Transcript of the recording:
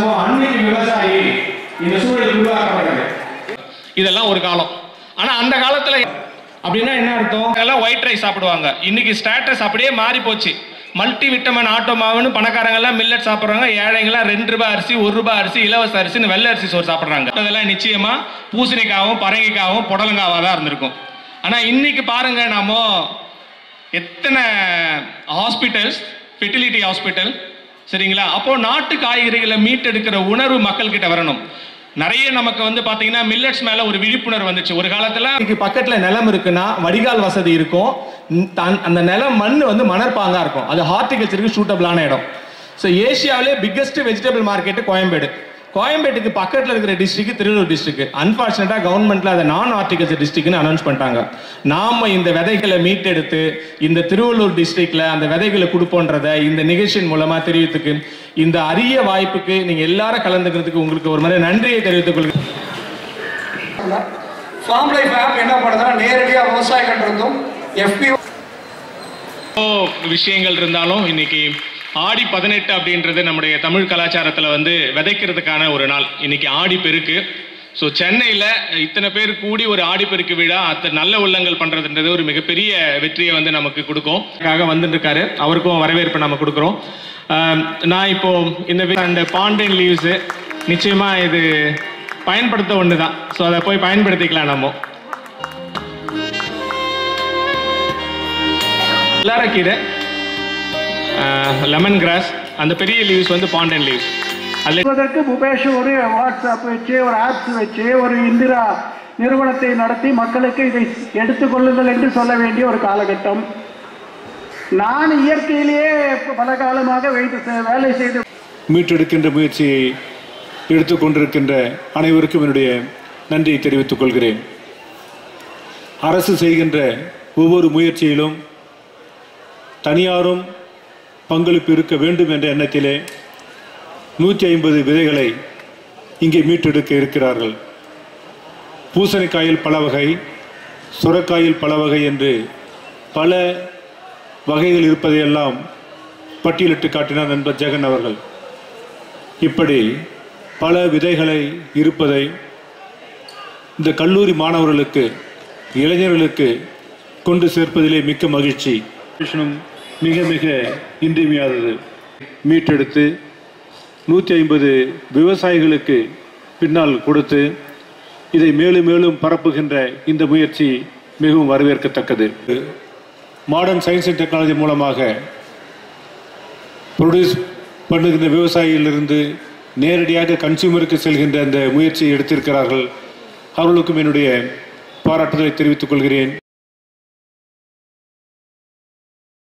அன்னைக்கு விவசாயி இந்த சூழல் உருவாக்கப்பட்டது இதெல்லாம் ஒரு காலம் ஆனா அந்த காலத்துல அப்படின்னா என்ன அர்த்தம் எல்லாம் ஒயிட் ரைஸ் சாப்பிடுவாங்க இன்னைக்கு ஸ்டேட்டஸ் அப்படியே மாறி போச்சு மல்டி விட்டமின் ஆட்டோமாவுன்னு பணக்காரங்க எல்லாம் மில்லட் சாப்பிடுறாங்க ஏழைங்களாம் ரெண்டு ரூபாய் அரிசி ஒரு ரூபாய் அரிசி இலவச அரிசின்னு வெள்ளை அரிசி சோறு சாப்பிடுறாங்க அதெல்லாம் நிச்சயமா பூசணிக்காவும் பரங்கிக்காவும் புடலங்காவா தான் இருந்திருக்கும் ஆனா இன்னைக்கு பாருங்க நாம எத்தனை ஹாஸ்பிட்டல்ஸ் ஃபெர்டிலிட்டி ஹாஸ்பிட்டல் சரிங்களா அப்போ நாட்டு காய்கறிகளை மீட்டெடுக்கிற உணர்வு மக்கள் கிட்ட வரணும் நிறைய நமக்கு வந்து பாத்தீங்கன்னா மில்லட்ஸ் மேல ஒரு விழிப்புணர்வு வந்துச்சு ஒரு காலத்துல இன்னைக்கு பக்கத்துல நிலம் இருக்குன்னா வடிகால் வசதி இருக்கும் ம், தன்- அந்த நிலம் மண் வந்து மணற்பாங்கா இருக்கும் அது ஹார்டிகல்ச்சருக்கு சூட்டபிளான இடம் ஸோ ஏசியாவிலே பிக்கஸ்ட் வெஜிடபிள் மார்க்கெட் கோயம்பேடு கோயம்பேட்டுக்கு பக்கத்துல இருக்கிற டிஸ்ட்ரிக்ட் திருவள்ளூர் டிஸ்ட்ரிக்ட் அன்பார்ச்சுனேட்டா கவர்மெண்ட்ல அதை நான் ஹார்டிகல்ச்சர் டிஸ்ட்ரிக்ட்னு அனௌன்ஸ் பண்ணிட்டாங்க நாம இந்த விதைகளை மீட்டெடுத்து இந்த திருவள்ளூர் டிஸ்ட்ரிக்ட்ல அந்த விதைகளை கொடுப்போன்றத இந்த நிகழ்ச்சியின் மூலமா தெரிவித்துக்கு இந்த அரிய வாய்ப்புக்கு நீங்க எல்லாரும் கலந்துக்கிறதுக்கு உங்களுக்கு ஒரு மாதிரி நன்றியை தெரிவித்துக் கொள்கிறேன் ஃபார்ம் லைஃப் ஆப் என்ன பண்ணுதுன்னா நேரடியாக விவசாயிகள் இருந்தும் எஃபி விஷயங்கள் இருந்தாலும் இன்னைக்கு ஆடி பதினெட்டு அப்படின்றது நம்முடைய தமிழ் கலாச்சாரத்தில் வந்து விதைக்கிறதுக்கான ஒரு நாள் இன்னைக்கு ஆடி பெருக்கு ஸோ சென்னையில் இத்தனை பேர் கூடி ஒரு ஆடிப்பெருக்கு விழா அத்த நல்ல உள்ளங்கள் பண்ணுறதுன்றது ஒரு மிகப்பெரிய வெற்றியை வந்து நமக்கு கொடுக்கும் அதுக்காக வந்துட்டு இருக்காரு அவருக்கும் வரவேற்பு நம்ம கொடுக்குறோம் ஆம், நான் இப்போ இந்த அந்த பாண்டின் லீவ்ஸு நிச்சயமாக இது பயன்படுத்த ஒன்று தான் ஸோ அதை போய் பயன்படுத்திக்கலாம் நம்ம எல்லாரக்கீரை லெமன் கிராஸ் அந்த பெரிய லீவ்ஸ் வந்து பாண்டன் லீவ்ஸ் அதில் அதற்கு முபேஷ் ஒரு வாட்ஸ்அப் வச்சு ஒரு ஆப்ஸ் வச்சு ஒரு இந்திரா நிறுவனத்தை நடத்தி மக்களுக்கு இதை எடுத்துக்கொள்ளுங்கள் என்று சொல்ல வேண்டிய ஒரு காலகட்டம் நான் இயற்கையிலேயே பல காலமாக வைத்து செ- வேலை செய்து மீட்டெடுக்கின்ற முயற்சியை எடுத்துக்கொண்டிருக்கின்ற அனைவருக்கும் என்னுடைய நன்றியை தெரிவித்துக் கொள்கிறேன் அரசு செய்கின்ற ஒவ்வொரு முயற்சியிலும் தனியாரும் பங்களிப்பு இருக்க வேண்டும் என்ற எண்ணத்திலே நூற்றி ஐம்பது விதைகளை இங்கே மீட்டெடுக்க இருக்கிறார்கள் பூசணிக்காயில் பல வகை சுரக்காயில் பல வகை என்று பல வகைகள் இருப்பதையெல்லாம் பட்டியலிட்டு காட்டினார் நண்பர் ஜெகன் அவர்கள் இப்படி பல விதைகளை இருப்பதை இந்த கல்லூரி மாணவர்களுக்கு இளைஞர்களுக்கு கொண்டு சேர்ப்பதிலே மிக்க மகிழ்ச்சி விஷயம் மிக மிக இன்றியமையாதது மீட்டெடுத்து நூற்றி ஐம்பது விவசாயிகளுக்கு பின்னால் கொடுத்து இதை மேலும் மேலும் பரப்புகின்ற இந்த முயற்சி மிகவும் வரவேற்கத்தக்கது மாடர்ன் சயின்ஸ் அண்ட் டெக்னாலஜி மூலமாக ப்ரொடியூஸ் பண்ணுகின்ற விவசாயியிலிருந்து நேரடியாக கன்சியூமருக்கு செல்கின்ற அந்த முயற்சியை எடுத்திருக்கிறார்கள் அவர்களுக்கும் என்னுடைய பாராட்டுதலை தெரிவித்துக் கொள்கிறேன்